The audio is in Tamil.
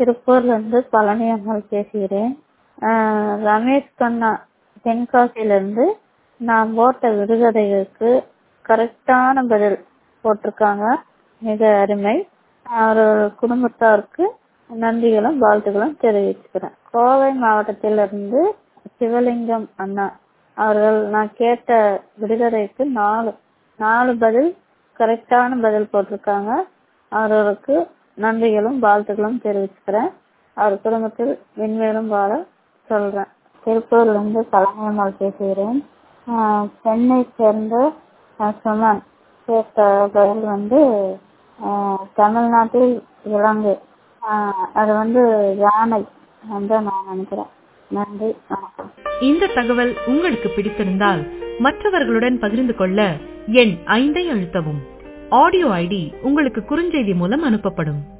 திருப்பூர்ல இருந்து பழனி அம்மாள் பேசுகிறேன் ஆஹ் ரமேஷ் கண்ணா தென்காசியில இருந்து நான் போட்ட விடுகதைகளுக்கு கரெக்டான பதில் போட்டிருக்காங்க மிக அருமை அவர் குடும்பத்தாருக்கு நன்றிகளும் வாழ்த்துக்களும் தெரிவிச்சுக்கிறேன் கோவை மாவட்டத்திலிருந்து சிவலிங்கம் அண்ணா அவர்கள் நான் கேட்ட விடுகதைக்கு நாலு நாலு பதில் கரெக்டான பதில் போட்டிருக்காங்க அவர்களுக்கு நன்றிகளும் வாழ்த்துக்களும் தெரிவிச்சுக்கிறேன் அவர் குடும்பத்தில் மென்மேலும் வாழ சொல்றேன் திருப்பூர்ல இருந்து பழனியம்மாள் பேசுகிறேன் ஆஹ் சென்னை சேர்ந்த ஆஹ் சுமன் கேட்ட பதில் வந்து ஆஹ் தமிழ்நாட்டில் விலங்கு ஆஹ் அது வந்து யானை என்று நான் நினைக்கிறேன் நன்றி வணக்கம் இந்த தகவல் உங்களுக்கு பிடித்திருந்தால் மற்றவர்களுடன் பகிர்ந்து கொள்ள எண் ஐந்தை அழுத்தவும் ஆடியோ ஐடி உங்களுக்கு குறுஞ்செய்தி மூலம் அனுப்பப்படும்